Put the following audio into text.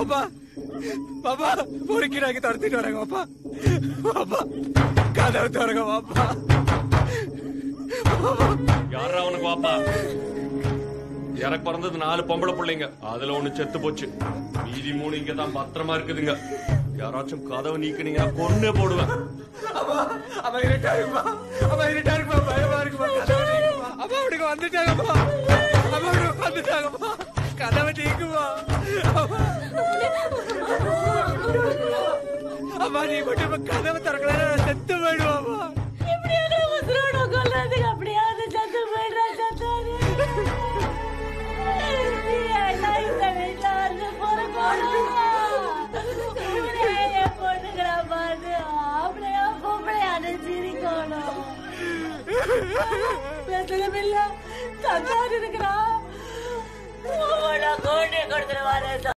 அப்பா பாப்பா பொறுக்கிறாங்க துரத்திட்டு வராங்க பாப்பா பாப்பா கதவு திறங்க பாப்பா யாரா அவனுக்கு வாப்பா எனக்கு பிறந்தது நாலு பொம்பளை பிள்ளைங்க அதுல ஒண்ணு செத்து போச்சு மீதி மூணு இங்க தான் பத்திரமா இருக்குதுங்க யாராச்சும் கதவை நீக்கினீங்கன்னா கொன்னே போடுவேன் அப்பா அப்பா இருட்டா இருக்குப்பா அப்பா இருட்டா இருக்குப்பா பயமா இருக்குப்பா கதவை நீக்குப்பா அப்பா அவனுக்கு வந்துட்டாங்கப்பா அப்பா அவனுக்கு வந்துட்டாங்கப்பா கதவை நீக்குப்பா அப்பா அப்பா நீ மட்டும் இப்ப கதவை திறக்கல நான் செத்து போயிடுவாப்பா எப்படியாவது உசுரோட கொல்றதுக்கு அப்படியாவது சத்து போயிடுறா சத்தாரு நீ எல்லாம் இந்த வீட்டுல வந்து பொறுக்கணும் என் பொண்ணுங்களா பார்த்து ஆம்பளையா பொம்பளையான்னு சிரிக்கணும் பேசலும் இல்ல சத்தாரு இருக்கிறா உங்களை கூட்டி கொடுத்துருவாரு